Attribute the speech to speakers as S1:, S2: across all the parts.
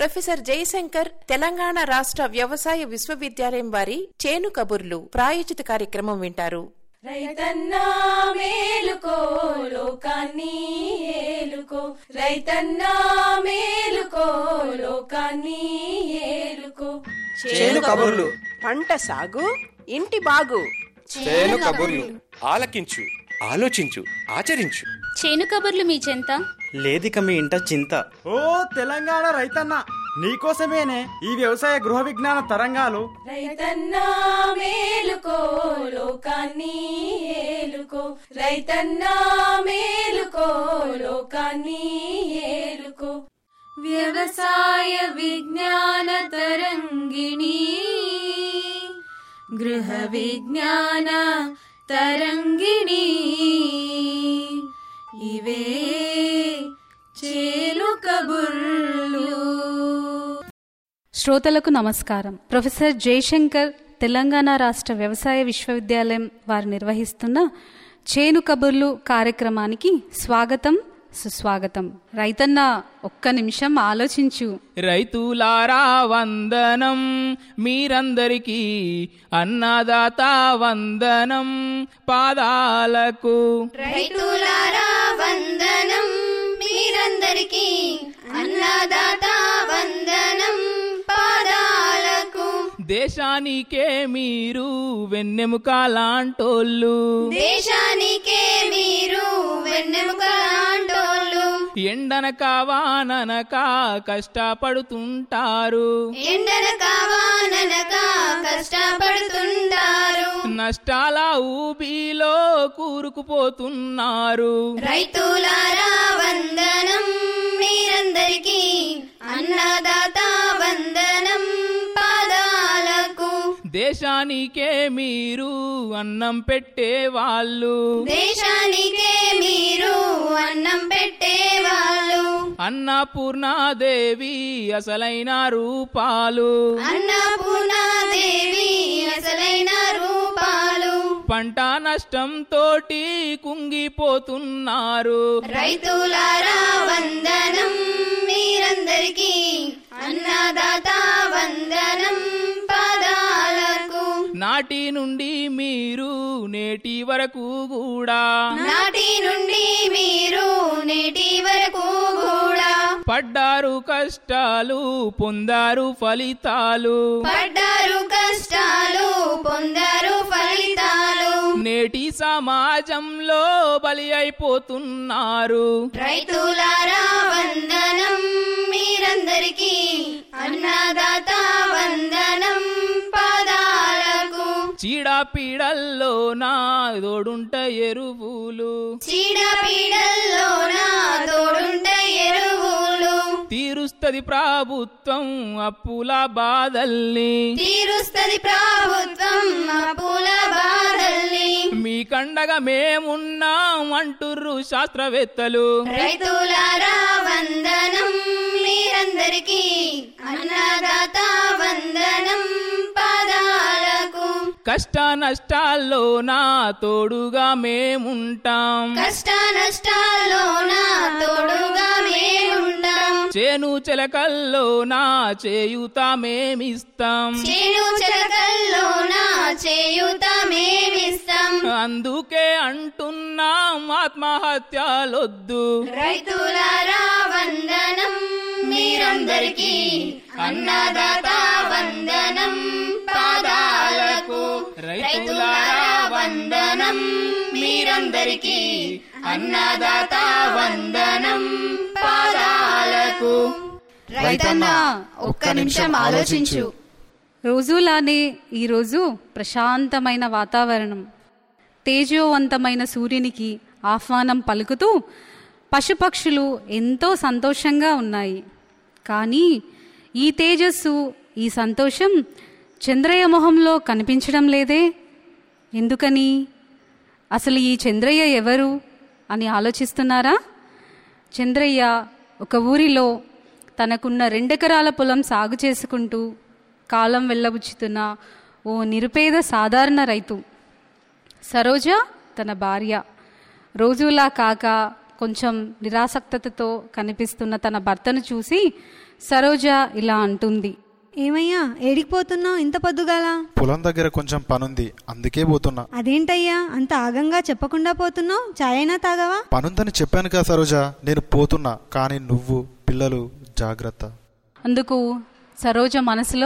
S1: professor Jayashankar Telangana రాష్ట్ర వ్యవసాయ విశ్వవిద్యాలయం వారి చేను కబుర్లు ప్రాయోజిత కార్యక్రమం వింటారు
S2: రైతన్నా మేలుకో లోకాన్ని ఏలుకో రైతన్నా మేలుకో లోకాన్ని ఏలుకో
S3: చేను కబుర్లు
S4: పంట సాగు ఇంటి బాగు
S3: చేను కబుర్లు ఆలకించు ఆలోచించు ఆచరించు
S5: చేను కబుర్లు మీ చెంత
S6: లేదిక మీ ఇంట చింత
S7: ఓ తెలంగాణ రైతన్న నీకోసమేనే ఈ వ్యవసాయ గృహ విజ్ఞాన తరంగాలు
S2: రైతన్నా మేలుకో లోకాన్ని ఏలుకో రైతన్నా మేలుకో లోకాన్ని ఏలుకో వ్యవసాయ విజ్ఞాన తరంగిణి గృహ విజ్ఞాన తరంగిణి ఇవే చేలు కబుర్లు
S8: శ్రోతలకు నమస్కారం ప్రొఫెసర్ జయశంకర్ తెలంగాణ రాష్ట్ర వ్యవసాయ విశ్వవిద్యాలయం వారు నిర్వహిస్తున్న చేను కబుర్లు కార్యక్రమానికి స్వాగతం సుస్వాగతం రైతన్న ఒక్క నిమిషం ఆలోచించు
S9: రైతులారా వందనం మీరందరికీ అన్నదాత వందనం పాదాలకు
S5: రైతులారా వందనం మీరందరికీ అన్నదాత వందనం పాదాలకు
S9: దేశానికే మీరు వెన్నెముక లాంటోళ్ళు
S5: దేశానికే మీరు వెన్నెముకలాంటోళ్ళు
S9: ఎండనక వాననక కష్టపడుతుంటారు
S5: ఎండనక వాననక కష్టపడుతుంటారు
S9: నష్టాల ఊబిలో కూరుకుపోతున్నారు
S5: రైతులారా వందనం మీరందరికీ అన్నదాత వందనం పాదాలకు
S9: దేశానికే మీరు అన్నం పెట్టే వాళ్ళు
S5: దేశానికే మీరు అన్నం పెట్టేవాళ్ళు
S9: అన్నపూర్ణాదేవి అసలైన రూపాలు
S5: అన్నపూర్ణాదేవి అసలైన రూపాలు
S9: పంట నష్టం తోటి కుంగిపోతున్నారు
S5: రైతులారా వందనం మీరందరికీ అన్నదాత వందనం పాదాలకు
S9: నాటి నుండి మీరు నేటి వరకు కూడా
S5: నాటి నుండి మీరు నేటి వరకు కూడా
S9: పడ్డారు కష్టాలు పొందారు ఫలితాలు
S5: పడ్డారు కష్టాలు పొందారు ఫలితాలు
S9: నేటి సమాజంలో బలి అయిపోతున్నారు
S5: రైతులారా వందనం మీరందరికీ అన్నదాత వందనం పాదాలకు
S9: చీడపీడల్లో నా తోడుంట ఎరువులు
S5: చీడపీడల్లో నా తోడుంట ఎరువులు
S9: తీరుస్తది ప్రభుత్వం అప్పుల బాధల్ని
S5: తీరుస్తది ప్రభుత్వం అప్పుల బాధల్ని
S9: మీ కండగా మేమున్నాం అంటుర్రు శాస్త్రవేత్తలు
S5: రైతులారా వందనం మీరందరికీ అన్నదాత వందనం పాదాలకు
S9: కష్ట నష్టాల్లో నా తోడుగా మేముంటాం
S5: కష్ట నష్టాల్లో నా తోడుగా మేముంటాం
S9: చేను చెలకల్లో నా చేయుత మేమిస్తాం
S5: చేను చెలకల్లో నా చేయుత మేమిస్తాం
S9: అందుకే అంటున్నాం ఆత్మహత్యలొద్దు
S5: రైతులారా వందనం మీరందరికీ అన్నదాత వందనం పాదాలకు రైతులారా వందనం మీరందరికీ అన్నదాత వందనం పాదాలకు
S8: రైతన్న ఒక్క నిమిషం ఆలోచించు రోజులానే ఈరోజు ప్రశాంతమైన వాతావరణం తేజోవంతమైన సూర్యునికి ఆహ్వానం పలుకుతూ పశుపక్షులు ఎంతో సంతోషంగా ఉన్నాయి కానీ ఈ తేజస్సు ఈ సంతోషం చంద్రయ్య మొహంలో కనిపించడం లేదే ఎందుకని అసలు ఈ చంద్రయ్య ఎవరు అని ఆలోచిస్తున్నారా చంద్రయ్య ఒక ఊరిలో తనకున్న రెండెకరాల పొలం సాగు చేసుకుంటూ కాలం వెళ్ళబుచ్చుతున్న ఓ నిరుపేద సాధారణ రైతు సరోజ తన భార్య రోజులా కాక కొంచెం నిరాసక్తతతో కనిపిస్తున్న తన భర్తను చూసి సరోజ ఇలా అంటుంది
S10: ఏమయ్యా ఏడికిపోతున్నావు ఇంత పొద్దుగాల
S11: పొలం దగ్గర కొంచెం పనుంది అందుకే పోతున్నా
S10: అదేంటయ్యా అంత ఆగంగా చెప్పకుండా పోతున్నావు చాయ్ అయినా తాగవా
S11: పనుందని చెప్పాను కదా సరోజ నేను పోతున్నా కానీ నువ్వు పిల్లలు జాగ్రత్త
S8: అందుకు సరోజ మనసులో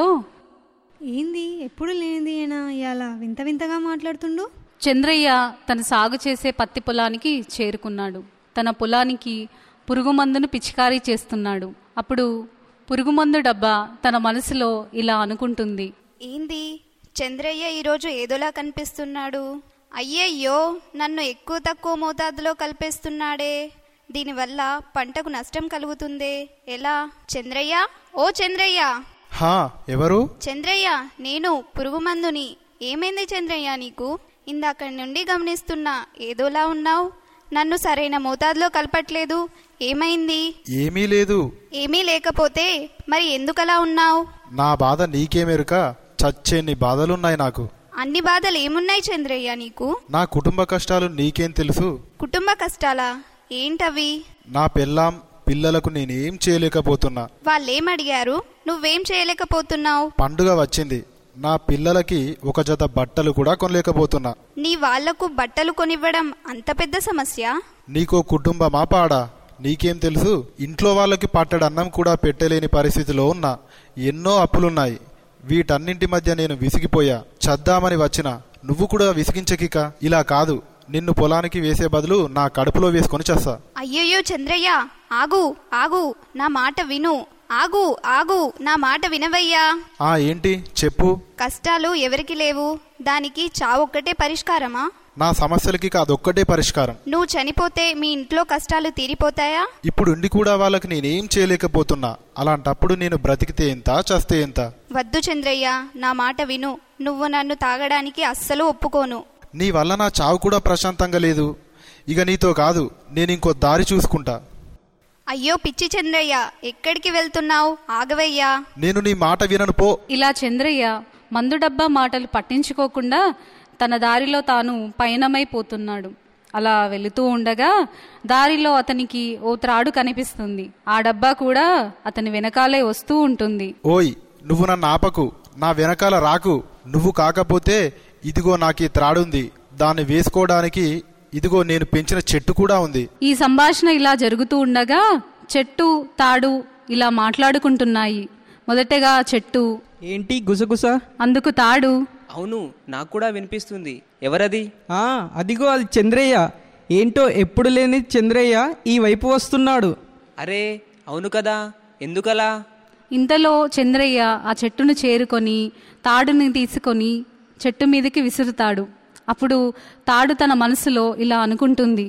S10: ఏంది ఎప్పుడు లేనిది అయినా ఇవాళ వింత వింతగా మాట్లాడుతుండు
S8: చంద్రయ్య తన సాగు చేసే పత్తి పొలానికి చేరుకున్నాడు తన పొలానికి పురుగుమందును పిచికారీ చేస్తున్నాడు అప్పుడు పురుగుమందు డబ్బా తన మనసులో ఇలా అనుకుంటుంది
S5: ఏంది చంద్రయ్య ఈరోజు ఏదోలా కనిపిస్తున్నాడు అయ్యయ్యో నన్ను ఎక్కువ తక్కువ మోతాదులో కలిపేస్తున్నాడే దీనివల్ల పంటకు నష్టం కలుగుతుందే ఎలా చంద్రయ్య ఓ చంద్రయ్య
S11: హా ఎవరు
S5: చంద్రయ్య నేను పురుగు మందుని ఏమైంది చంద్రయ్య నీకు ఇందాక నుండి గమనిస్తున్నా ఏదోలా ఉన్నావు నన్ను సరైన మోతాదులో కలపట్లేదు ఏమైంది
S11: ఏమీ లేదు
S5: ఏమీ లేకపోతే మరి ఎందుకలా ఉన్నావు
S11: నా బాధ నీకేమెరుక చచ్చేన్ని బాధలున్నాయి నాకు
S5: అన్ని బాధలు ఏమున్నాయి చంద్రయ్య నీకు
S11: నా కుటుంబ కష్టాలు నీకేం తెలుసు
S5: కుటుంబ కష్టాలా ఏంటవి
S11: నా పెళ్ళాం పిల్లలకు నేనేం చేయలేకపోతున్నా
S5: వాళ్ళేం అడిగారు నువ్వేం చేయలేకపోతున్నావు
S11: పండుగ వచ్చింది నా పిల్లలకి ఒక జత బట్టలు కూడా కొనలేకపోతున్నా
S5: నీ వాళ్లకు బట్టలు కొనివ్వడం అంత పెద్ద సమస్య
S11: నీకో కుటుంబమా పాడా నీకేం తెలుసు ఇంట్లో వాళ్ళకి పట్టడు అన్నం కూడా పెట్టలేని పరిస్థితిలో ఉన్నా ఎన్నో అప్పులున్నాయి వీటన్నింటి మధ్య నేను విసిగిపోయా చద్దామని వచ్చిన నువ్వు కూడా విసిగించకిక ఇలా కాదు నిన్ను పొలానికి వేసే బదులు నా కడుపులో వేసుకొని చేస్తా
S5: అయ్యయ్యో చంద్రయ్య ఆగు ఆగు నా మాట విను ఆగు ఆగు నా మాట వినవయ్యా
S11: ఆ ఏంటి చెప్పు
S5: కష్టాలు ఎవరికి లేవు దానికి చావొక్కటే పరిష్కారమా
S11: నా సమస్యలకి అదొక్కటే పరిష్కారం
S5: నువ్వు చనిపోతే మీ ఇంట్లో కష్టాలు తీరిపోతాయా
S11: ఇప్పుడు ఉండి కూడా వాళ్ళకి నేనేం చేయలేకపోతున్నా అలాంటప్పుడు నేను బ్రతికితే ఎంత చస్తే ఎంత
S5: వద్దు చంద్రయ్య నా మాట విను నువ్వు నన్ను తాగడానికి అస్సలు ఒప్పుకోను
S11: నీ వల్ల నా చావు కూడా ప్రశాంతంగా లేదు ఇక నీతో కాదు నేను ఇంకో దారి చూసుకుంటా
S5: అయ్యో పిచ్చి చంద్రయ్య ఎక్కడికి వెళ్తున్నావు ఆగవయ్యా
S11: నేను నీ మాట వినను పో
S8: ఇలా చంద్రయ్య మందు డబ్బా మాటలు పట్టించుకోకుండా తన దారిలో తాను పయనమైపోతున్నాడు అలా వెళుతూ ఉండగా దారిలో అతనికి ఓ త్రాడు కనిపిస్తుంది ఆ డబ్బా కూడా అతని వెనకాలే వస్తూ ఉంటుంది
S11: ఓయ్ నువ్వు నన్ను ఆపకు నా వెనకాల రాకు నువ్వు కాకపోతే ఇదిగో నాకు ఈ త్రాడుంది దాన్ని వేసుకోవడానికి ఇదిగో నేను పెంచిన చెట్టు కూడా ఉంది
S8: ఈ సంభాషణ ఇలా జరుగుతూ ఉండగా చెట్టు తాడు ఇలా మాట్లాడుకుంటున్నాయి మొదటగా చెట్టు
S9: ఏంటి గుసగుస
S8: అందుకు తాడు
S12: అవును నాకు కూడా వినిపిస్తుంది ఎవరది
S9: ఆ అదిగో అది చంద్రయ్య ఏంటో ఎప్పుడు లేని చంద్రయ్య ఈ వైపు వస్తున్నాడు
S12: అరే అవును కదా ఎందుకలా
S8: ఇంతలో చంద్రయ్య ఆ చెట్టును చేరుకొని తాడుని తీసుకొని చెట్టు మీదకి విసురుతాడు అప్పుడు తాడు తన మనసులో ఇలా అనుకుంటుంది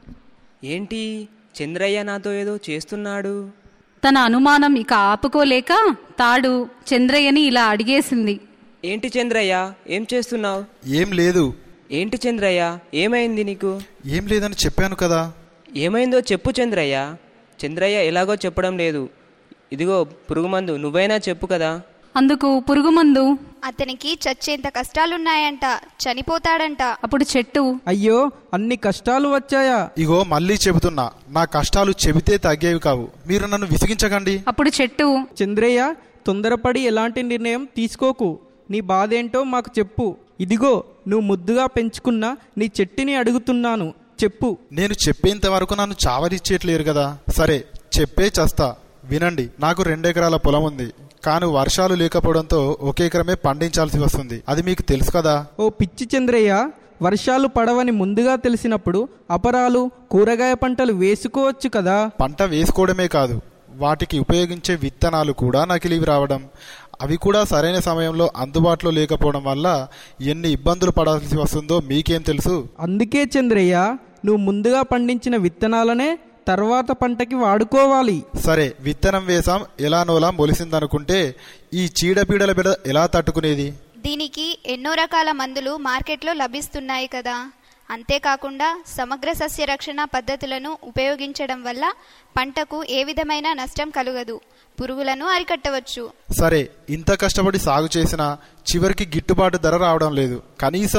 S12: ఏంటి చంద్రయ్య నాతో ఏదో చేస్తున్నాడు
S8: తన అనుమానం ఇక ఆపుకోలేక తాడు చంద్రయ్యని ఇలా అడిగేసింది
S12: ఏంటి చంద్రయ్య ఏం చేస్తున్నావు
S11: ఏం లేదు
S12: ఏంటి చంద్రయ్య ఏమైంది నీకు
S11: ఏం లేదని చెప్పాను కదా
S12: ఏమైందో చెప్పు చంద్రయ్య చంద్రయ్య ఎలాగో చెప్పడం లేదు ఇదిగో పురుగుమందు నువ్వైనా చెప్పు కదా
S8: అందుకు పురుగుమందు
S5: అతనికి చచ్చేంత కష్టాలున్నాయంట చనిపోతాడంట
S8: అప్పుడు చెట్టు
S9: అయ్యో అన్ని కష్టాలు వచ్చాయా
S11: ఇగో మళ్ళీ చెబుతున్నా నా కష్టాలు చెబితే తగ్గేవి కావు మీరు నన్ను విసిగించకండి
S8: అప్పుడు చెట్టు
S9: చంద్రయ్య తొందరపడి ఎలాంటి నిర్ణయం తీసుకోకు నీ బాధేంటో మాకు చెప్పు ఇదిగో నువ్వు ముద్దుగా పెంచుకున్న నీ చెట్టుని అడుగుతున్నాను చెప్పు
S11: నేను చెప్పేంత వరకు నన్ను చావరిచ్చేట్లేరు కదా సరే చెప్పే చస్తా వినండి నాకు రెండెకరాల పొలం ఉంది కాను వర్షాలు లేకపోవడంతో ఒక ఎకరమే పండించాల్సి వస్తుంది అది మీకు తెలుసు కదా
S9: ఓ పిచ్చి చంద్రయ్య వర్షాలు పడవని ముందుగా తెలిసినప్పుడు అపరాలు కూరగాయ పంటలు వేసుకోవచ్చు కదా
S11: పంట వేసుకోవడమే కాదు వాటికి ఉపయోగించే విత్తనాలు కూడా నకిలీవి రావడం అవి కూడా సరైన సమయంలో అందుబాటులో లేకపోవడం వల్ల ఎన్ని ఇబ్బందులు పడాల్సి వస్తుందో మీకేం తెలుసు
S9: అందుకే చంద్రయ్య నువ్వు ముందుగా పండించిన విత్తనాలనే తర్వాత పంటకి వాడుకోవాలి
S11: సరే విత్తనం వేసాం ఎలానోలా మొలిసిందనుకుంటే ఈ చీడపీడల బిడ ఎలా తట్టుకునేది
S5: దీనికి ఎన్నో రకాల మందులు మార్కెట్లో లభిస్తున్నాయి కదా అంతేకాకుండా సమగ్ర సస్య రక్షణ పద్ధతులను ఉపయోగించడం వల్ల పంటకు ఏ విధమైన నష్టం కలుగదు పురుగులను అరికట్టవచ్చు
S11: సరే ఇంత కష్టపడి సాగు చేసినా చివరికి గిట్టుబాటు ధర రావడం లేదు కనీసం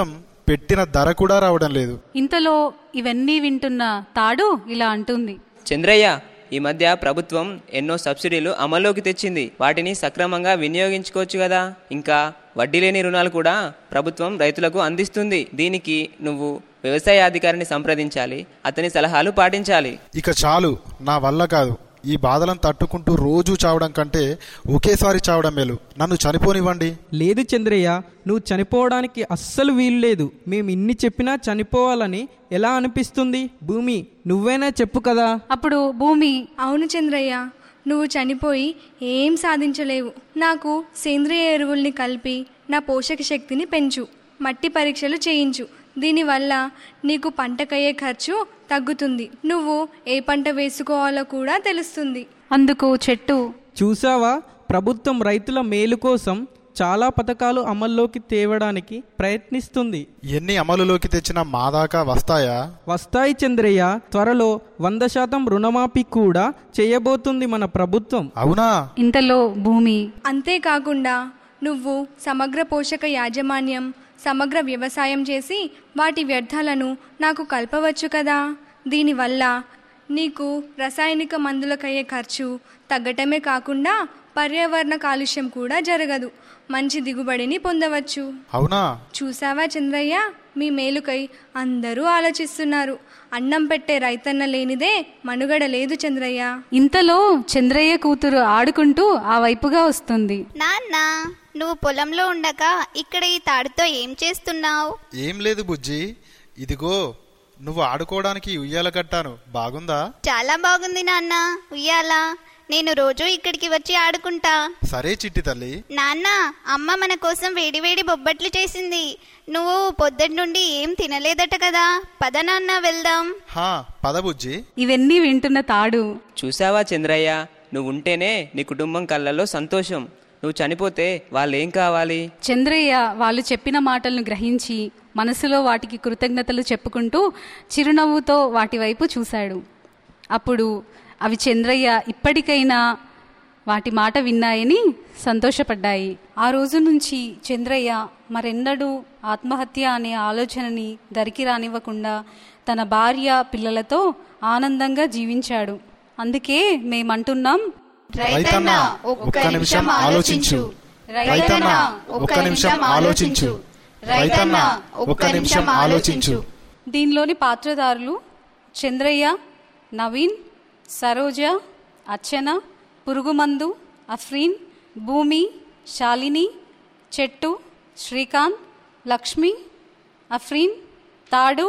S11: పెట్టిన ధర కూడా రావడం లేదు
S8: ఇంతలో ఇవన్నీ వింటున్న తాడు ఇలా అంటుంది
S12: చంద్రయ్య ఈ మధ్య ప్రభుత్వం ఎన్నో సబ్సిడీలు అమల్లోకి తెచ్చింది వాటిని సక్రమంగా వినియోగించుకోవచ్చు కదా ఇంకా వడ్డీ లేని రుణాలు కూడా ప్రభుత్వం రైతులకు అందిస్తుంది దీనికి నువ్వు వ్యవసాయ అధికారిని సంప్రదించాలి అతని సలహాలు పాటించాలి
S11: ఇక చాలు నా వల్ల కాదు ఈ బాధలను తట్టుకుంటూ రోజూ చావడం కంటే ఒకేసారి చావడం మేలు నన్ను చనిపోనివ్వండి
S9: లేదు చంద్రయ్య నువ్వు చనిపోవడానికి అస్సలు వీలు లేదు మేము ఇన్ని చెప్పినా చనిపోవాలని ఎలా అనిపిస్తుంది భూమి నువ్వైనా చెప్పు కదా
S8: అప్పుడు భూమి
S10: అవును చంద్రయ్య నువ్వు చనిపోయి ఏం సాధించలేవు నాకు సేంద్రియ ఎరువుల్ని కలిపి నా పోషక శక్తిని పెంచు మట్టి పరీక్షలు చేయించు దీనివల్ల నీకు పంటకయ్యే ఖర్చు తగ్గుతుంది నువ్వు ఏ పంట వేసుకోవాలో కూడా తెలుస్తుంది
S8: అందుకు చెట్టు
S9: చూసావా ప్రభుత్వం రైతుల మేలు కోసం చాలా పథకాలు అమల్లోకి తేవడానికి ప్రయత్నిస్తుంది
S11: ఎన్ని అమలులోకి తెచ్చినా మా దాకా వస్తాయా
S9: వస్తాయి చంద్రయ్య త్వరలో వంద శాతం రుణమాఫీ కూడా చేయబోతుంది మన ప్రభుత్వం
S11: అవునా
S8: ఇంతలో భూమి
S10: అంతేకాకుండా నువ్వు సమగ్ర పోషక యాజమాన్యం సమగ్ర వ్యవసాయం చేసి వాటి వ్యర్థాలను నాకు కలపవచ్చు కదా దీనివల్ల నీకు రసాయనిక మందులకయ్యే ఖర్చు తగ్గటమే కాకుండా పర్యావరణ కాలుష్యం కూడా జరగదు మంచి దిగుబడిని పొందవచ్చు
S11: అవునా
S10: చూసావా చంద్రయ్య మీ మేలుకై అందరూ ఆలోచిస్తున్నారు అన్నం పెట్టే రైతన్న లేనిదే మనుగడ లేదు చంద్రయ్య
S8: ఇంతలో చంద్రయ్య కూతురు ఆడుకుంటూ ఆ వైపుగా వస్తుంది
S5: నాన్న నువ్వు పొలంలో ఉండక ఇక్కడ ఈ తాడుతో ఏం చేస్తున్నావు
S11: ఏం లేదు బుజ్జి ఇదిగో నువ్వు ఆడుకోవడానికి ఉయ్యాల కట్టాను బాగుందా
S5: చాలా బాగుంది నాన్న ఉయ్యాలా నేను రోజు ఇక్కడికి వచ్చి ఆడుకుంటా
S11: సరే చిట్టి తల్లి
S5: నాన్న అమ్మ మన కోసం వేడివేడి బొబ్బట్లు చేసింది నువ్వు పొద్దుటి నుండి ఏం తినలేదట కదా పద నాన్న వెళ్దాం
S11: హా పద బుజ్జి
S8: ఇవన్నీ వింటున్న తాడు
S12: చూసావా చంద్రయ్య నువ్వు ఉంటేనే నీ కుటుంబం కళ్ళల్లో సంతోషం నువ్వు చనిపోతే వాళ్ళేం కావాలి
S8: చంద్రయ్య వాళ్ళు చెప్పిన మాటలను గ్రహించి మనసులో వాటికి కృతజ్ఞతలు చెప్పుకుంటూ చిరునవ్వుతో వాటి వైపు చూశాడు అప్పుడు అవి చంద్రయ్య ఇప్పటికైనా వాటి మాట విన్నాయని సంతోషపడ్డాయి ఆ రోజు నుంచి చంద్రయ్య మరెన్నడూ ఆత్మహత్య అనే ఆలోచనని దరికి రానివ్వకుండా తన భార్య పిల్లలతో ఆనందంగా జీవించాడు అందుకే మేమంటున్నాం
S11: రైతన్న ఒక్క నిమిషం ఆలోచించు రైతన్న ఒక్క నిమిషం ఆలోచించు రైతన్న ఒక్క నిమిషం ఆలోచించు
S8: దీనిలోని పాత్రధారులు చంద్రయ్య నవీన్ సరోజ అర్చన పురుగుమందు అఫ్రీన్ భూమి శాలిని చెట్టు శ్రీకాంత్ లక్ష్మి అఫ్రీన్ తాడు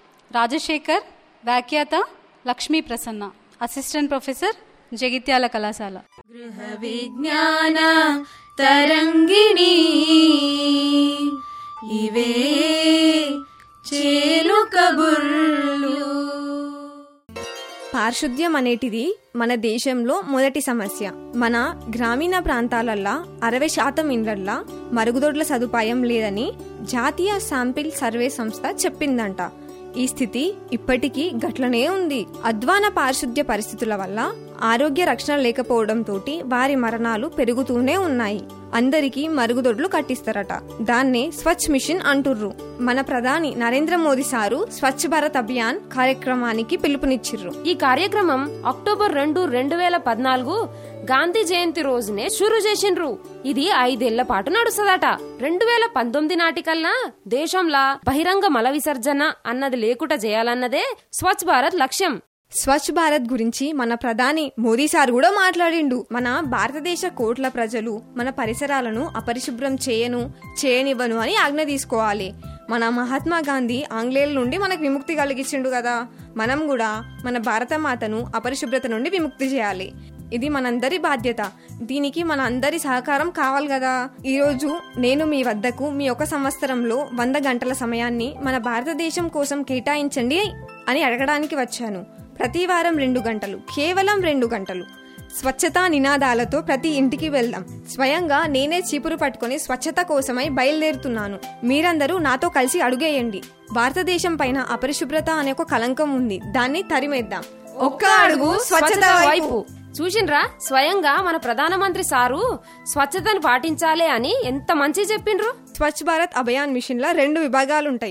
S8: రాజశేఖర్ వ్యాఖ్యాత లక్ష్మీ ప్రసన్న అసిస్టెంట్ ప్రొఫెసర్ జగిత్యాల కళాశాల
S2: గృహ విజ్ఞాన తరంగిణి ఇవే చేలు కబుర్లు
S13: పారిశుద్ధ్యం అనేటిది మన దేశంలో మొదటి సమస్య మన గ్రామీణ ప్రాంతాలల్లా అరవై శాతం ఇండ్లల్లా మరుగుదొడ్ల సదుపాయం లేదని జాతీయ శాంపిల్ సర్వే సంస్థ చెప్పిందంట ఈ స్థితి ఇప్పటికీ గట్లనే ఉంది అధ్వాన పారిశుద్ధ్య పరిస్థితుల వల్ల ఆరోగ్య రక్షణ లేకపోవడంతో వారి మరణాలు పెరుగుతూనే ఉన్నాయి అందరికీ మరుగుదొడ్లు కట్టిస్తారట దాన్నే స్వచ్ఛ మిషన్ అంటుర్రు మన ప్రధాని నరేంద్ర మోదీ సారు స్వచ్ఛ భారత్ అభియాన్ కార్యక్రమానికి పిలుపునిచ్చిర్రు
S14: ఈ కార్యక్రమం అక్టోబర్ రెండు రెండు వేల పద్నాలుగు గాంధీ జయంతి రోజునే షురు చేసిండ్రు ఇది ఐదేళ్ల పాటు నడుస్తుందట రెండు వేల పంతొమ్మిది నాటికల్లా దేశంలా బహిరంగ మల విసర్జన అన్నది లేకుండా చేయాలన్నదే స్వచ్ఛ భారత్ లక్ష్యం
S13: స్వచ్ఛ భారత్ గురించి మన ప్రధాని మోదీ సార్ కూడా మాట్లాడిండు మన భారతదేశ కోట్ల ప్రజలు మన పరిసరాలను అపరిశుభ్రం చేయను చేయనివ్వను అని ఆజ్ఞ తీసుకోవాలి మన మహాత్మా గాంధీ ఆంగ్లేయుల నుండి మనకు విముక్తి కలిగించిండు కదా మనం కూడా మన భారతమాతను అపరిశుభ్రత నుండి విముక్తి చేయాలి ఇది మనందరి బాధ్యత దీనికి మన అందరి సహకారం కావాలి కదా ఈరోజు నేను మీ వద్దకు మీ ఒక సంవత్సరంలో వంద గంటల సమయాన్ని మన భారతదేశం కోసం కేటాయించండి అని అడగడానికి వచ్చాను ప్రతి వారం రెండు గంటలు కేవలం రెండు గంటలు స్వచ్ఛతా నినాదాలతో ప్రతి ఇంటికి వెళ్దాం స్వయంగా నేనే చీపురు పట్టుకొని స్వచ్ఛత కోసమై బయలుదేరుతున్నాను మీరందరూ నాతో కలిసి అడుగేయండి భారతదేశం పైన అపరిశుభ్రత అనే ఒక కలంకం ఉంది దాన్ని తరిమేద్దాం ఒక్క అడుగు స్వచ్ఛత వైపు
S14: చూసిండ్రా స్వయంగా మన ప్రధానమంత్రి సారు స్వచ్ఛతను పాటించాలి అని ఎంత మంచి చెప్పిండ్రు
S13: స్వచ్ఛ భారత్ అభియాన్ మిషన్ లో రెండు విభాగాలు ఉంటాయి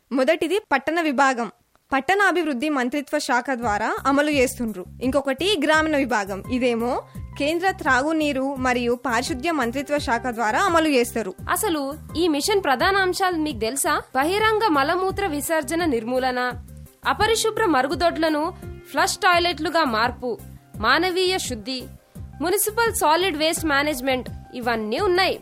S13: మొదటిది పట్టణ విభాగం పట్టణాభివృద్ధి మంత్రిత్వ శాఖ ద్వారా అమలు చేస్తుండ్రు ఇంకొకటి గ్రామీణ విభాగం ఇదేమో కేంద్ర త్రాగునీరు మరియు పారిశుద్ధ్య మంత్రిత్వ శాఖ ద్వారా అమలు చేస్తారు
S14: అసలు ఈ మిషన్ ప్రధాన అంశాలు మీకు తెలుసా బహిరంగ మలమూత్ర విసర్జన నిర్మూలన అపరిశుభ్ర మరుగుదొడ్లను ఫ్లష్ టాయిలెట్లుగా మార్పు మానవీయ శుద్ధి మున్సిపల్ సాలిడ్ వేస్ట్ మేనేజ్మెంట్ ఇవన్నీ ఉన్నాయి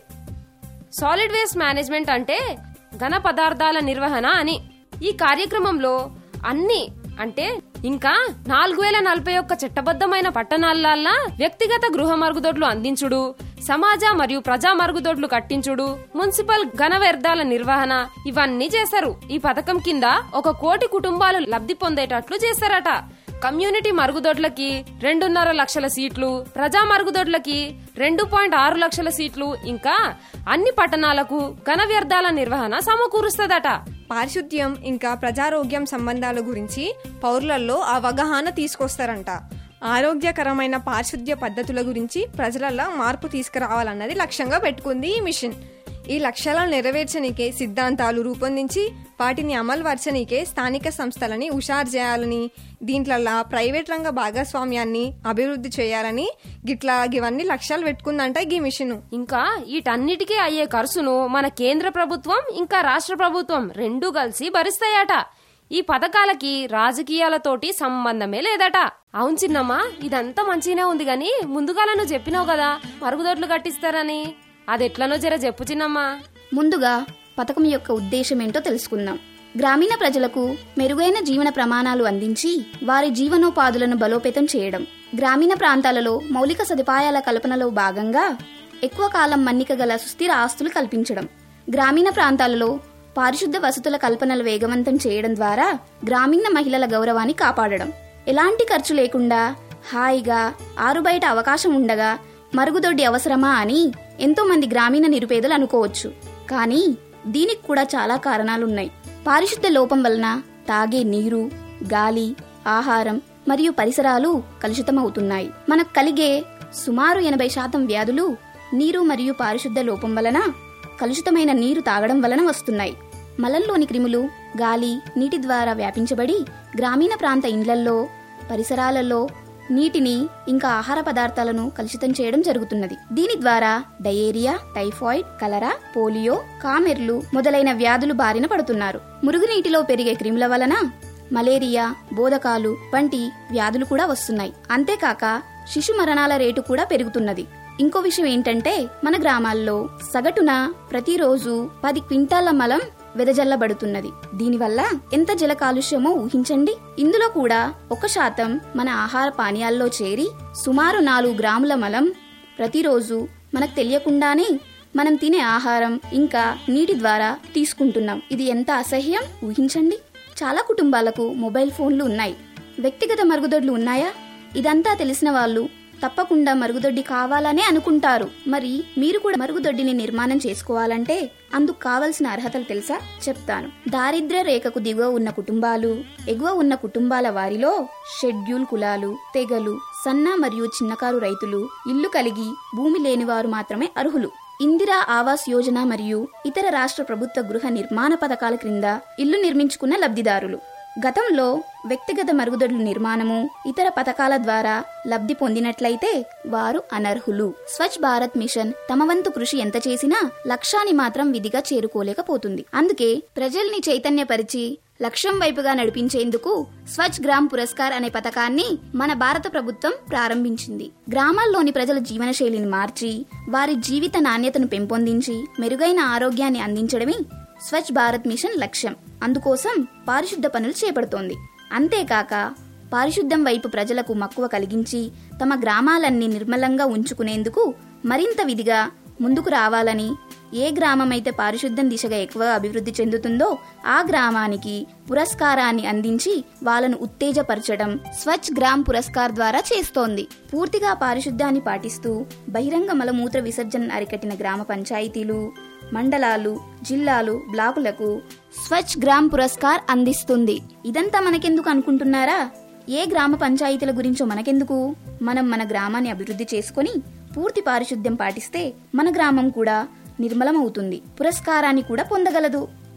S14: సాలిడ్ వేస్ట్ మేనేజ్మెంట్ అంటే ఘన పదార్థాల నిర్వహణ అని ఈ కార్యక్రమంలో అన్ని అంటే ఇంకా నాలుగు వేల నలభై ఒక్క చట్టబద్ధమైన పట్టణాలల్లా వ్యక్తిగత గృహ మరుగుదొడ్లు అందించుడు సమాజ మరియు ప్రజా మరుగుదొడ్లు కట్టించుడు మున్సిపల్ ఘన వ్యర్థాల నిర్వహణ ఇవన్నీ చేశారు ఈ పథకం కింద ఒక కోటి కుటుంబాలు లబ్ధి పొందేటట్లు చేశారట కమ్యూనిటీ మరుగుదొడ్లకి రెండున్నర లక్షల సీట్లు ప్రజా మరుగుదొడ్లకి రెండు పాయింట్ ఆరు లక్షల సీట్లు ఇంకా అన్ని పట్టణాలకు ఘన వ్యర్థాల నిర్వహణ సమకూరుస్తదట
S13: పారిశుద్ధ్యం ఇంకా ప్రజారోగ్యం సంబంధాల గురించి పౌరులలో అవగాహన తీసుకొస్తారంట ఆరోగ్యకరమైన పారిశుద్ధ్య పద్ధతుల గురించి ప్రజలలో మార్పు తీసుకురావాలన్నది లక్ష్యంగా పెట్టుకుంది ఈ మిషన్ ఈ లక్ష్యాలను నెరవేర్చనికే సిద్ధాంతాలు రూపొందించి వాటిని అమలుపరచనీకే స్థానిక సంస్థలని హుషారు చేయాలని దీంట్లల్లా ప్రైవేట్ రంగ భాగస్వామ్యాన్ని అభివృద్ధి చేయాలని గిట్లా ఇవన్నీ లక్ష్యాలు పెట్టుకుందంట ఈ మిషన్
S14: ఇంకా వీటన్నిటికీ అయ్యే ఖర్చును మన కేంద్ర ప్రభుత్వం ఇంకా రాష్ట్ర ప్రభుత్వం రెండూ కలిసి భరిస్తాయట ఈ పథకాలకి రాజకీయాలతోటి సంబంధమే లేదట అవును చిన్నమ్మా ఇదంతా మంచిగానే ఉంది గాని ముందుగాల నువ్వు చెప్పినావు కదా మరుగుదొడ్లు కట్టిస్తారని అదెట్లనో జర చెప్పు చిన్నమ్మా
S15: ముందుగా పథకం యొక్క ఉద్దేశం ఏంటో తెలుసుకుందాం గ్రామీణ ప్రజలకు మెరుగైన జీవన ప్రమాణాలు అందించి వారి జీవనోపాధులను బలోపేతం చేయడం గ్రామీణ ప్రాంతాలలో మౌలిక సదుపాయాల కల్పనలో భాగంగా ఎక్కువ కాలం మన్నిక గల సుస్థిర ఆస్తులు కల్పించడం గ్రామీణ ప్రాంతాలలో పారిశుద్ధ వసతుల కల్పనలు వేగవంతం చేయడం ద్వారా గ్రామీణ మహిళల గౌరవాన్ని కాపాడడం ఎలాంటి ఖర్చు లేకుండా హాయిగా ఆరుబయట అవకాశం ఉండగా మరుగుదొడ్డి అవసరమా అని ఎంతో మంది గ్రామీణ నిరుపేదలు అనుకోవచ్చు కానీ దీనికి కూడా చాలా కారణాలున్నాయి పారిశుద్ధ లోపం వలన తాగే నీరు గాలి ఆహారం మరియు పరిసరాలు కలుషితమవుతున్నాయి మనకు కలిగే సుమారు ఎనభై శాతం వ్యాధులు నీరు మరియు పారిశుద్ధ లోపం వలన కలుషితమైన నీరు తాగడం వలన వస్తున్నాయి మలంలోని క్రిములు గాలి నీటి ద్వారా వ్యాపించబడి గ్రామీణ ప్రాంత ఇండ్లల్లో పరిసరాలలో నీటిని ఇంకా ఆహార పదార్థాలను కలుషితం చేయడం జరుగుతున్నది దీని ద్వారా డయేరియా టైఫాయిడ్ కలరా పోలియో కామెర్లు మొదలైన వ్యాధులు బారిన పడుతున్నారు మురుగునీటిలో పెరిగే క్రిముల వలన మలేరియా బోధకాలు వంటి వ్యాధులు కూడా వస్తున్నాయి అంతేకాక శిశు మరణాల రేటు కూడా పెరుగుతున్నది ఇంకో విషయం ఏంటంటే మన గ్రామాల్లో సగటున ప్రతిరోజు పది క్వింటాల మలం వెదజల్లబడుతున్నది దీనివల్ల ఎంత జల కాలుష్యమో ఊహించండి ఇందులో కూడా ఒక శాతం మన ఆహార పానీయాల్లో చేరి సుమారు నాలుగు గ్రాముల మలం ప్రతిరోజు మనకు తెలియకుండానే మనం తినే ఆహారం ఇంకా నీటి ద్వారా తీసుకుంటున్నాం ఇది ఎంత అసహ్యం ఊహించండి చాలా కుటుంబాలకు మొబైల్ ఫోన్లు ఉన్నాయి వ్యక్తిగత మరుగుదొడ్లు ఉన్నాయా ఇదంతా తెలిసిన వాళ్ళు తప్పకుండా మరుగుదొడ్డి కావాలనే అనుకుంటారు మరి మీరు కూడా మరుగుదొడ్డిని నిర్మాణం చేసుకోవాలంటే అందుకు కావలసిన అర్హతలు తెలుసా చెప్తాను దారిద్ర్య రేఖకు దిగువ ఉన్న కుటుంబాలు ఎగువ ఉన్న కుటుంబాల వారిలో షెడ్యూల్ కులాలు తెగలు సన్న మరియు చిన్నకారు రైతులు ఇల్లు కలిగి భూమి లేని వారు మాత్రమే అర్హులు ఇందిరా ఆవాస్ యోజన మరియు ఇతర రాష్ట్ర ప్రభుత్వ గృహ నిర్మాణ పథకాల క్రింద ఇల్లు నిర్మించుకున్న లబ్ధిదారులు గతంలో వ్యక్తిగత మరుగుదొడ్ల నిర్మాణము ఇతర పథకాల ద్వారా లబ్ధి పొందినట్లయితే వారు అనర్హులు స్వచ్ఛ భారత్ మిషన్ తమ వంతు కృషి ఎంత చేసినా లక్ష్యాన్ని మాత్రం విధిగా చేరుకోలేకపోతుంది అందుకే ప్రజల్ని చైతన్యపరిచి లక్ష్యం వైపుగా నడిపించేందుకు స్వచ్ఛ గ్రామ్ పురస్కార్ అనే పథకాన్ని మన భారత ప్రభుత్వం ప్రారంభించింది గ్రామాల్లోని ప్రజల జీవనశైలిని మార్చి వారి జీవిత నాణ్యతను పెంపొందించి మెరుగైన ఆరోగ్యాన్ని అందించడమే స్వచ్ఛ భారత్ మిషన్ లక్ష్యం అందుకోసం పారిశుద్ధ పనులు చేపడుతోంది అంతేకాక పారిశుద్ధం వైపు ప్రజలకు మక్కువ కలిగించి తమ గ్రామాలన్నీ నిర్మలంగా ఉంచుకునేందుకు మరింత విధిగా ముందుకు రావాలని ఏ గ్రామమైతే పారిశుద్ధం దిశగా ఎక్కువ అభివృద్ధి చెందుతుందో ఆ గ్రామానికి పురస్కారాన్ని అందించి వాళ్ళను ఉత్తేజపరచడం స్వచ్ఛ గ్రామ్ పురస్కార్ ద్వారా చేస్తోంది పూర్తిగా పారిశుద్ధాన్ని పాటిస్తూ బహిరంగ మలమూత్ర విసర్జన అరికట్టిన గ్రామ పంచాయతీలు మండలాలు జిల్లాలు బ్లాకులకు స్వచ్ఛ గ్రామ్ పురస్కార్ అందిస్తుంది ఇదంతా మనకెందుకు అనుకుంటున్నారా ఏ గ్రామ పంచాయతీల గురించో మనకెందుకు మనం మన గ్రామాన్ని అభివృద్ధి చేసుకొని పూర్తి పారిశుద్ధ్యం పాటిస్తే మన గ్రామం కూడా నిర్మలమవుతుంది పురస్కారాన్ని కూడా పొందగలదు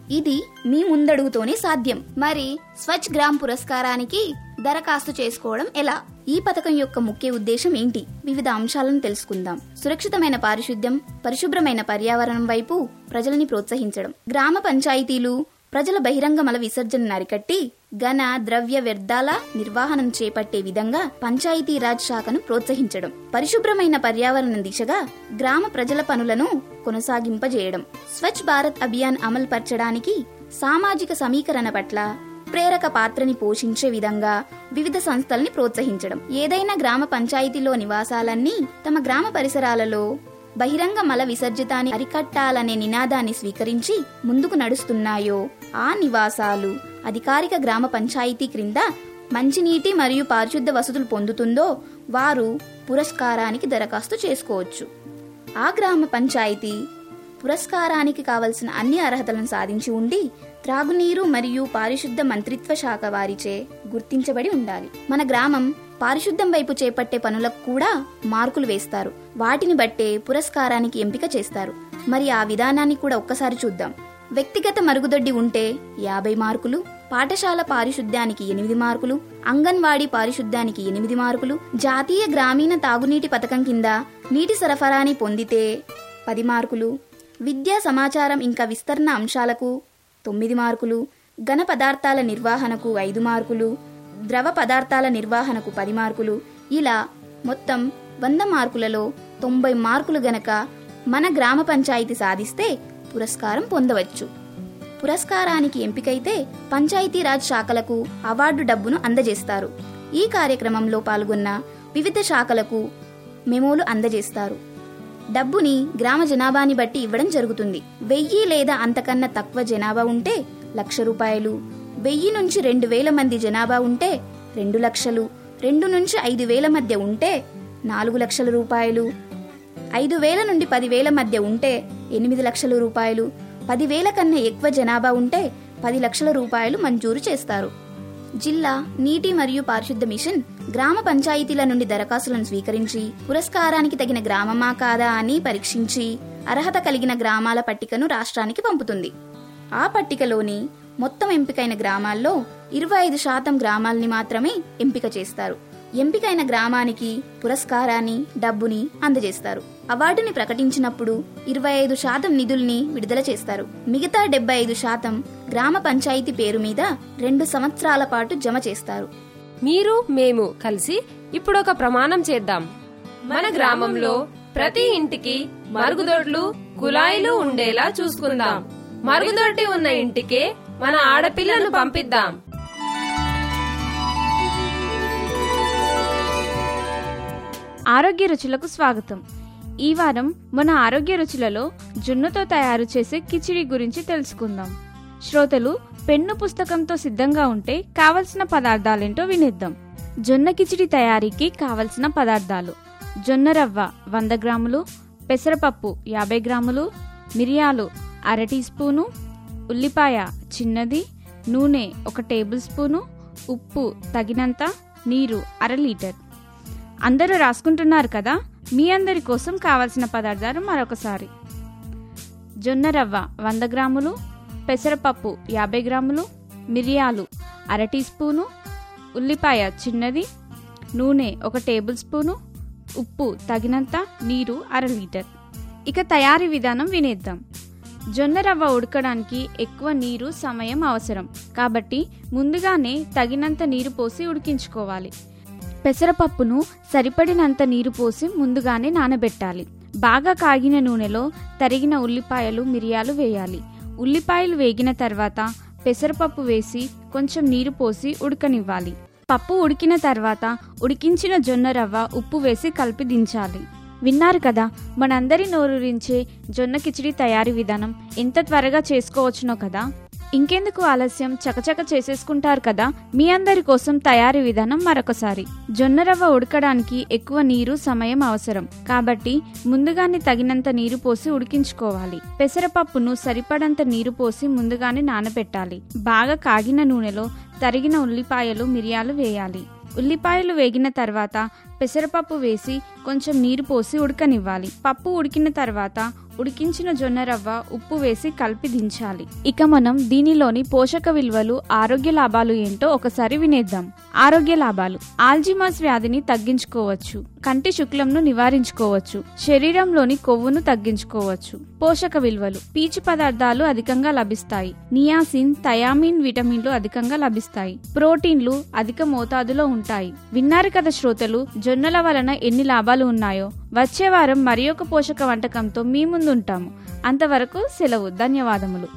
S15: ఇది మీ ముందడుగుతోనే సాధ్యం మరి స్వచ్ఛ గ్రామ్ పురస్కారానికి దరఖాస్తు చేసుకోవడం ఎలా ఈ పథకం యొక్క ముఖ్య ఉద్దేశం ఏంటి వివిధ అంశాలను తెలుసుకుందాం సురక్షితమైన పారిశుద్ధ్యం పరిశుభ్రమైన పర్యావరణం వైపు ప్రజలని ప్రోత్సహించడం గ్రామ పంచాయతీలు ప్రజల బహిరంగ మల విసర్జనను అరికట్టి ఘన ద్రవ్య వ్యర్థాల నిర్వహణం చేపట్టే విధంగా పంచాయతీ రాజ్ శాఖను ప్రోత్సహించడం పరిశుభ్రమైన పర్యావరణం దిశగా గ్రామ ప్రజల పనులను కొనసాగింపజేయడం స్వచ్ఛ భారత్ అభియాన్ అమలు పరచడానికి సామాజిక సమీకరణ పట్ల ప్రేరక పాత్రని పోషించే విధంగా వివిధ సంస్థల్ని ప్రోత్సహించడం ఏదైనా గ్రామ పంచాయతీలో నివాసాలన్నీ తమ గ్రామ పరిసరాలలో బహిరంగ మల విసర్జితాన్ని అరికట్టాలనే నినాదాన్ని స్వీకరించి ముందుకు నడుస్తున్నాయో ఆ నివాసాలు అధికారిక గ్రామ పంచాయతీ క్రింద మంచినీటి మరియు పారిశుద్ధ వసతులు పొందుతుందో వారు పురస్కారానికి దరఖాస్తు చేసుకోవచ్చు ఆ గ్రామ పంచాయతీ పురస్కారానికి కావలసిన అన్ని అర్హతలను సాధించి ఉండి త్రాగునీరు మరియు పారిశుద్ధ మంత్రిత్వ శాఖ వారిచే గుర్తించబడి ఉండాలి మన గ్రామం పారిశుద్ధం వైపు చేపట్టే పనులకు కూడా మార్కులు వేస్తారు వాటిని బట్టే పురస్కారానికి ఎంపిక చేస్తారు మరి ఆ విధానాన్ని కూడా ఒక్కసారి చూద్దాం వ్యక్తిగత మరుగుదొడ్డి ఉంటే యాభై మార్కులు పాఠశాల పారిశుద్ధ్యానికి ఎనిమిది మార్కులు అంగన్వాడీ పారిశుద్ధ్యానికి ఎనిమిది మార్కులు జాతీయ గ్రామీణ తాగునీటి పథకం కింద నీటి సరఫరాని పొందితే పది మార్కులు విద్యా సమాచారం ఇంకా విస్తరణ అంశాలకు తొమ్మిది మార్కులు ఘన పదార్థాల నిర్వహణకు ఐదు మార్కులు ద్రవ పదార్థాల నిర్వహణకు పది మార్కులు ఇలా మొత్తం వంద మార్కులలో తొంభై మార్కులు గనక మన గ్రామ పంచాయతీ సాధిస్తే పురస్కారం పొందవచ్చు పురస్కారానికి ఎంపికైతే పంచాయతీరాజ్ శాఖలకు అవార్డు డబ్బును అందజేస్తారు ఈ కార్యక్రమంలో పాల్గొన్న వివిధ శాఖలకు మెమోలు అందజేస్తారు డబ్బుని గ్రామ జనాభాని బట్టి ఇవ్వడం జరుగుతుంది వెయ్యి లేదా అంతకన్నా తక్కువ జనాభా ఉంటే లక్ష రూపాయలు వెయ్యి నుంచి రెండు వేల మంది జనాభా ఉంటే రెండు లక్షలు రెండు నుంచి ఐదు వేల మధ్య ఉంటే నాలుగు లక్షల రూపాయలు ఐదు వేల నుండి పదివేల మధ్య ఉంటే ఎనిమిది లక్షల రూపాయలు పదివేల కన్నా ఎక్కువ జనాభా ఉంటే పది లక్షల రూపాయలు మంజూరు చేస్తారు జిల్లా నీటి మరియు పారిశుద్ధ మిషన్ గ్రామ పంచాయతీల నుండి దరఖాస్తులను స్వీకరించి పురస్కారానికి తగిన గ్రామమా కాదా అని పరీక్షించి అర్హత కలిగిన గ్రామాల పట్టికను రాష్ట్రానికి పంపుతుంది ఆ పట్టికలోని మొత్తం ఎంపికైన గ్రామాల్లో ఇరవై ఐదు శాతం గ్రామాల్ని మాత్రమే ఎంపిక చేస్తారు ఎంపికైన గ్రామానికి పురస్కారాన్ని డబ్బుని అందజేస్తారు అవార్డుని ప్రకటించినప్పుడు ఇరవై ఐదు శాతం నిధుల్ని విడుదల చేస్తారు మిగతా డెబ్బై ఐదు శాతం గ్రామ పంచాయతీ పేరు మీద రెండు సంవత్సరాల పాటు జమ చేస్తారు
S14: మీరు మేము కలిసి ఇప్పుడు ఒక ప్రమాణం చేద్దాం మన గ్రామంలో ప్రతి ఇంటికి మరుగుదొడ్లు కుళాయిలు ఉండేలా చూసుకుందాం మరుగుదొడ్డి ఉన్న ఇంటికే మన ఆడపిల్లను పంపిద్దాం
S16: ఆరోగ్య రుచులకు స్వాగతం ఈ వారం మన ఆరోగ్య రుచులలో జున్నుతో తయారు చేసే కిచిడి గురించి తెలుసుకుందాం శ్రోతలు పెన్ను పుస్తకంతో సిద్ధంగా ఉంటే కావలసిన పదార్థాలేంటో వినిద్దాం జొన్న కిచిడి తయారీకి కావలసిన పదార్థాలు జొన్న రవ్వ వంద గ్రాములు పెసరపప్పు యాభై గ్రాములు మిరియాలు అర టీ స్పూను ఉల్లిపాయ చిన్నది నూనె ఒక టేబుల్ స్పూను ఉప్పు తగినంత నీరు అర లీటర్ అందరూ రాసుకుంటున్నారు కదా మీ అందరి కోసం కావలసిన పదార్థాలు మరొకసారి జొన్న రవ్వ వంద గ్రాములు పెసరపప్పు యాభై గ్రాములు మిరియాలు అర టీ స్పూను ఉల్లిపాయ చిన్నది నూనె ఒక టేబుల్ స్పూను ఉప్పు తగినంత నీరు అర లీటర్ ఇక తయారీ విధానం వినేద్దాం జొన్న రవ్వ ఉడకడానికి ఎక్కువ నీరు సమయం అవసరం కాబట్టి ముందుగానే తగినంత నీరు పోసి ఉడికించుకోవాలి పెసరపప్పును సరిపడినంత నీరు పోసి ముందుగానే నానబెట్టాలి బాగా కాగిన నూనెలో తరిగిన ఉల్లిపాయలు మిరియాలు వేయాలి ఉల్లిపాయలు వేగిన తర్వాత పెసరపప్పు వేసి కొంచెం నీరు పోసి ఉడకనివ్వాలి పప్పు ఉడికిన తర్వాత ఉడికించిన జొన్న రవ్వ ఉప్పు వేసి కలిపి దించాలి విన్నారు కదా మనందరి నోరూరించే జొన్న కిచిడి తయారీ విధానం ఎంత త్వరగా చేసుకోవచ్చునో కదా ఇంకెందుకు ఆలస్యం చకచక చేసేసుకుంటారు కదా మీ అందరి కోసం తయారీ విధానం మరొకసారి జొన్న రవ్వ ఉడకడానికి ఎక్కువ నీరు సమయం అవసరం కాబట్టి ముందుగానే తగినంత నీరు పోసి ఉడికించుకోవాలి పెసరపప్పును సరిపడంత నీరు పోసి ముందుగానే నానబెట్టాలి బాగా కాగిన నూనెలో తరిగిన ఉల్లిపాయలు మిరియాలు వేయాలి ఉల్లిపాయలు వేగిన తర్వాత పెసరపప్పు వేసి కొంచెం నీరు పోసి ఉడకనివ్వాలి పప్పు ఉడికిన తర్వాత ఉడికించిన జొన్న రవ్వ ఉప్పు వేసి కలిపి దించాలి ఇక మనం దీనిలోని పోషక విలువలు ఆరోగ్య లాభాలు ఏంటో ఒకసారి వినేద్దాం ఆరోగ్య లాభాలు ఆల్జిమాస్ వ్యాధిని తగ్గించుకోవచ్చు కంటి శుక్లంను నివారించుకోవచ్చు శరీరంలోని కొవ్వును తగ్గించుకోవచ్చు పోషక విలువలు పీచు పదార్థాలు అధికంగా లభిస్తాయి నియాసిన్ థయామిన్ విటమిన్లు అధికంగా లభిస్తాయి ప్రోటీన్లు అధిక మోతాదులో ఉంటాయి విన్నారు కదా శ్రోతలు జొన్నల వలన ఎన్ని లాభాలు ఉన్నాయో వచ్చే వారం మరి ఒక పోషక వంటకంతో మీ ముందు ఉంటాము అంతవరకు సెలవు ధన్యవాదములు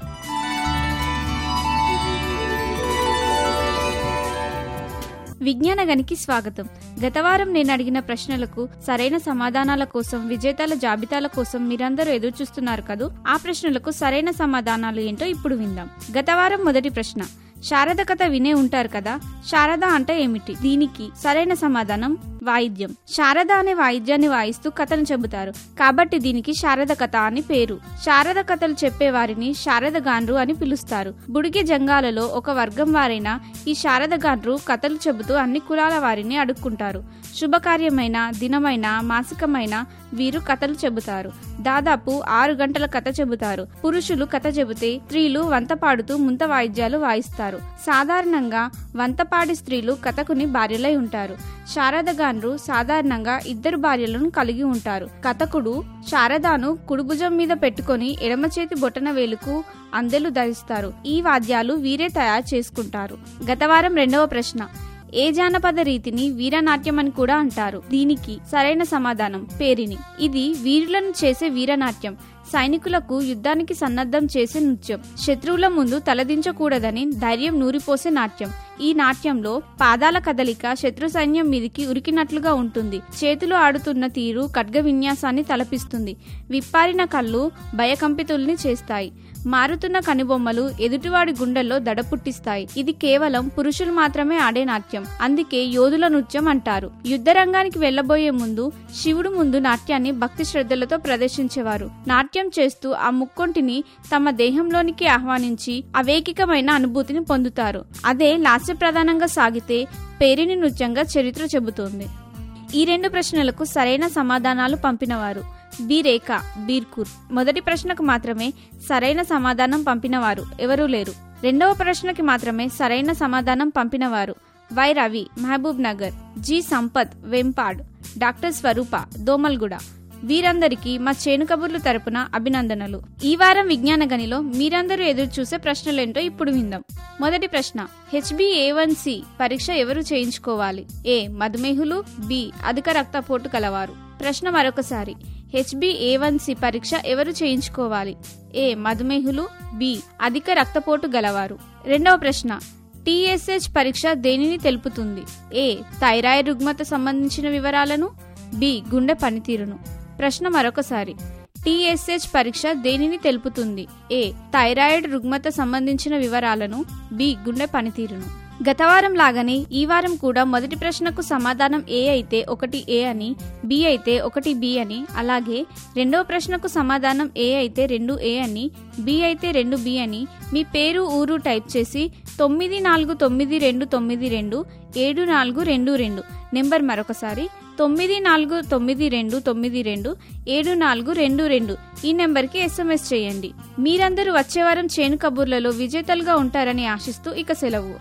S16: విజ్ఞాన గనికి స్వాగతం గత వారం నేను అడిగిన ప్రశ్నలకు సరైన సమాధానాల కోసం విజేతల జాబితాల కోసం మీరందరూ ఎదురు చూస్తున్నారు కదూ ఆ ప్రశ్నలకు సరైన సమాధానాలు ఏంటో ఇప్పుడు విందాం గత వారం మొదటి ప్రశ్న శారద కథ వినే ఉంటారు కదా శారద అంటే ఏమిటి దీనికి సరైన సమాధానం వాయిద్యం శారద అనే వాయిద్యాన్ని వాయిస్తూ కథను చెబుతారు కాబట్టి దీనికి శారద కథ అని పేరు శారద కథలు చెప్పే వారిని శారద గాండ్రు అని పిలుస్తారు బుడిగె జంగాలలో ఒక వర్గం వారైన ఈ శారద గాండ్రు కథలు చెబుతూ అన్ని కులాల వారిని అడుక్కుంటారు శుభకార్యమైన దినమైన మాసికమైన వీరు కథలు చెబుతారు దాదాపు ఆరు గంటల కథ చెబుతారు పురుషులు కథ చెబితే స్త్రీలు వంత పాడుతూ ముంత వాయిద్యాలు వాయిస్తారు సాధారణంగా వంతపాడి స్త్రీలు కథకుని భార్యలై ఉంటారు శారదగాన్రు సాధారణంగా ఇద్దరు భార్యలను కలిగి ఉంటారు కథకుడు శారదాను కుడిభుజం మీద పెట్టుకొని ఎడమ చేతి బొటన వేలుకు అందెలు ధరిస్తారు ఈ వాద్యాలు వీరే తయారు చేసుకుంటారు గతవారం రెండవ ప్రశ్న ఏ జానపద రీతిని వీరనాట్యం అని కూడా అంటారు దీనికి సరైన సమాధానం పేరిని ఇది వీరులను చేసే వీరనాట్యం సైనికులకు యుద్ధానికి సన్నద్ధం చేసే నృత్యం శత్రువుల ముందు తలదించకూడదని ధైర్యం నూరిపోసే నాట్యం ఈ నాట్యంలో పాదాల కదలిక శత్రు సైన్యం మీదికి ఉరికినట్లుగా ఉంటుంది చేతులు ఆడుతున్న తీరు ఖడ్గ విన్యాసాన్ని తలపిస్తుంది విప్పారిన కళ్ళు భయకంపితుల్ని చేస్తాయి మారుతున్న కనుబొమ్మలు ఎదుటివాడి గుండెల్లో దడ పుట్టిస్తాయి ఇది కేవలం పురుషులు మాత్రమే ఆడే నాట్యం అందుకే యోధుల నృత్యం అంటారు యుద్ధ రంగానికి వెళ్లబోయే ముందు శివుడు ముందు నాట్యాన్ని భక్తి శ్రద్ధలతో ప్రదర్శించేవారు నాట్యం చేస్తూ ఆ ముక్కొంటిని తమ దేహంలోనికి ఆహ్వానించి అవేకికమైన అనుభూతిని పొందుతారు అదే లాస్యప్రధానంగా సాగితే పేరిని నృత్యంగా చరిత్ర చెబుతోంది ఈ రెండు ప్రశ్నలకు సరైన సమాధానాలు పంపినవారు బి రేఖ బీర్కూర్ మొదటి ప్రశ్నకు మాత్రమే సరైన సమాధానం పంపినవారు ఎవరూ లేరు రెండవ ప్రశ్నకి మాత్రమే సరైన సమాధానం పంపినవారు Y Ravi Mahabub Nagar G Sampath Vempad doctor Swaroopa Domalguda వీరందరికీ మా చేను కబుర్లు తరపున అభినందనలు ఈ వారం విజ్ఞాన గనిలో మీరందరూ ఎదురు చూసే ప్రశ్నలేంటో ఇప్పుడు విందాం మొదటి ప్రశ్న హెచ్బిఏవన్సి పరీక్ష ఎవరు చేయించుకోవాలి ఏ మధుమేహులు బి అధిక రక్తపోటు కలవారు ప్రశ్న మరొకసారి హెచ్బిఏవన్సి పరీక్ష ఎవరు చేయించుకోవాలి ఏ మధుమేహులు బి అధిక రక్తపోటు గలవారు రెండవ ప్రశ్న టీఎస్హెచ్ పరీక్ష దేనిని తెలుపుతుంది ఏ థైరాయిడ్ రుగ్మత సంబంధించిన వివరాలను బి గుండె పనితీరును ప్రశ్న మరొకసారి టీఎస్హెచ్ పరీక్ష దేనిని తెలుపుతుంది ఏ థైరాయిడ్ రుగ్మత సంబంధించిన వివరాలను బి గుండె పనితీరును గతవారం లాగానే ఈ వారం కూడా మొదటి ప్రశ్నకు సమాధానం ఏ అయితే ఒకటి ఏ అని బి అయితే ఒకటి బి అని అలాగే రెండవ ప్రశ్నకు సమాధానం ఏ అయితే రెండు ఏ అని బి అయితే రెండు బి అని మీ పేరు ఊరు టైప్ చేసి తొమ్మిది నాలుగు తొమ్మిది రెండు తొమ్మిది రెండు ఏడు నాలుగు రెండు రెండు నెంబర్ మరొకసారి తొమ్మిది నాలుగు తొమ్మిది రెండు తొమ్మిది రెండు ఏడు నాలుగు రెండు రెండు ఈ నెంబర్కి ఎస్ఎంఎస్ చేయండి మీరందరూ వచ్చే వారం చేను కబుర్లలో విజేతలుగా ఉంటారని ఆశిస్తూ ఇక సెలవు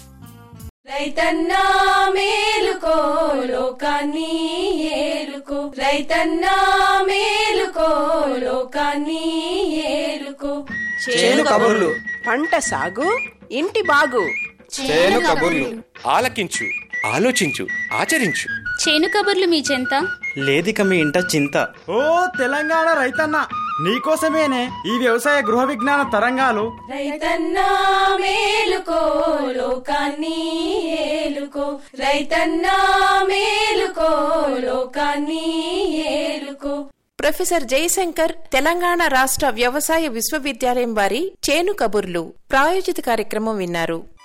S2: రైతన్నా మేలుకో లోకాన్ని ఏలుకో రైతన్నా మేలుకో లోకాన్ని ఏలుకో
S3: చేను కబుర్లు
S4: పంట సాగు ఇంటి బాగు
S3: చేను కబుర్లు ఆలకించు ఆలోచించు ఆచరించు
S17: చేను కబుర్లు మీ చెంత
S6: లేదిక మీ ఇంట చింత
S7: ఓ తెలంగాణ రైతన్న నీకోసమేనే ఈ వ్యవసాయ గృహ విజ్ఞాన తరంగాలు
S2: రైతన్నా మేలుకో లోకాన్ని ఏలుకో రైతన్నా మేలుకో లోకాన్ని ఏలుకో
S1: ప్రొఫెసర్ జయశంకర్ తెలంగాణ రాష్ట్ర వ్యవసాయ విశ్వవిద్యాలయం వారి చేను కబుర్లు ప్రాయోజిత కార్యక్రమం విన్నారు